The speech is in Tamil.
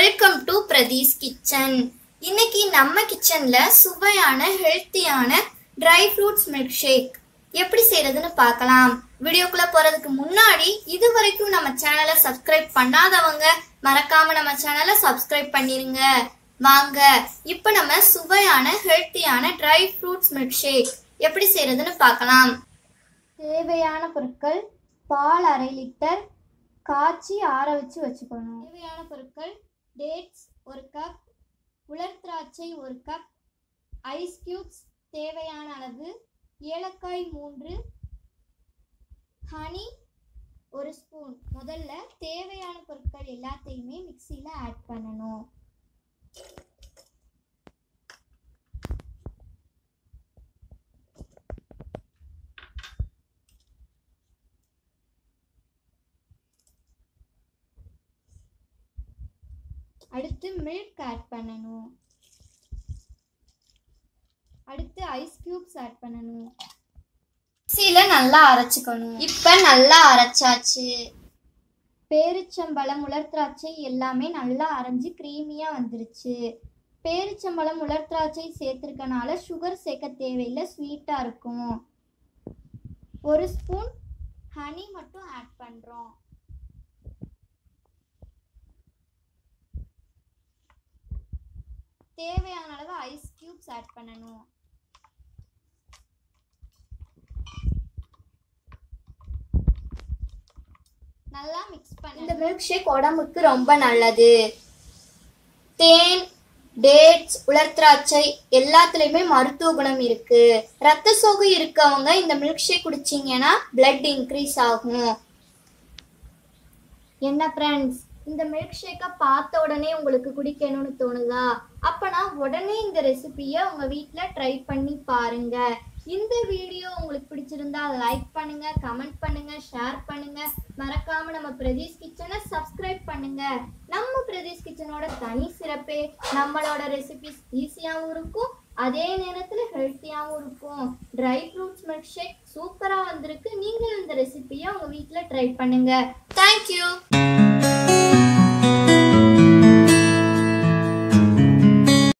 வெல்கம் டு பிரதீஸ் கிச்சன் இன்னைக்கு நம்ம கிச்சன்ல சுவையான ஹெல்த்தியான ட்ரை ஃப்ரூட்ஸ் மில்க் ஷேக் எப்படி செய்யறதுன்னு பார்க்கலாம் வீடியோக்குள்ள போறதுக்கு முன்னாடி இது வரைக்கும் நம்ம சேனலை சப்ஸ்கிரைப் பண்ணாதவங்க மறக்காம நம்ம சேனலை சப்ஸ்கிரைப் பண்ணிருங்க வாங்க இப்போ நம்ம சுவையான ஹெல்த்தியான ட்ரை ஃப்ரூட்ஸ் மில்க் ஷேக் எப்படி செய்யறதுன்னு பார்க்கலாம் தேவையான பொருட்கள் பால் அரை லிட்டர் காய்ச்சி ஆற வச்சு வச்சுக்கணும் தேவையான பொருட்கள் டேட்ஸ் ஒரு கப் உலர் திராட்சை ஒரு கப் ஐஸ் கியூப்ஸ் தேவையான அளவு ஏலக்காய் மூன்று ஹனி ஒரு ஸ்பூன் முதல்ல தேவையான பொருட்கள் எல்லாத்தையுமே மிக்சியில் ஆட் பண்ணணும் அடுத்து மில்க் ஆட் பண்ணணும் அடுத்து ஐஸ் கியூப்ஸ் ஆட் பண்ணணும் மிக்சியில் நல்லா அரைச்சிக்கணும் இப்போ நல்லா அரைச்சாச்சு பேரிச்சம்பழம் உலர் திராட்சை எல்லாமே நல்லா அரைஞ்சு க்ரீமியாக வந்துருச்சு பேரிச்சம்பழம் உலர் திராட்சை சேர்த்துருக்கனால சுகர் சேர்க்க தேவையில்லை ஸ்வீட்டாக இருக்கும் ஒரு ஸ்பூன் ஹனி மட்டும் ஆட் பண்ணுறோம் தேவையான அளவு ஐஸ் கியூப்ஸ் ஆட் பண்ணணும் நல்லா மிக்ஸ் பண்ண இந்த மில்க் ஷேக் உடம்புக்கு ரொம்ப நல்லது தேன் டேட்ஸ் உலர் திராட்சை எல்லாத்துலேயுமே மருத்துவ குணம் இருக்கு ரத்த சோகை இருக்கவங்க இந்த மில்க் ஷேக் குடிச்சிங்கன்னா பிளட் இன்க்ரீஸ் ஆகும் என்ன ஃப்ரெண்ட்ஸ் இந்த மில்க் ஷேக்கை பார்த்த உடனே உங்களுக்கு குடிக்கணும்னு தோணுதா அப்பனா உடனே இந்த ரெசிபியை உங்க வீட்டில் ட்ரை பண்ணி பாருங்க இந்த வீடியோ உங்களுக்கு பிடிச்சிருந்தா லைக் பண்ணுங்க கமெண்ட் பண்ணுங்க ஷேர் பண்ணுங்க மறக்காம நம்ம பிரதீஷ் கிச்சனை சப்ஸ்கிரைப் பண்ணுங்க நம்ம பிரதீஷ் கிச்சனோட தனி சிறப்பே நம்மளோட ரெசிபிஸ் ஈஸியாகவும் இருக்கும் அதே நேரத்தில் ஹெல்த்தியாகவும் இருக்கும் ட்ரை ஃப்ரூட்ஸ் மில்க் ஷேக் சூப்பராக வந்திருக்கு நீங்களும் இந்த ரெசிபியை உங்கள் வீட்டில் ட்ரை பண்ணுங்க தேங்க்யூ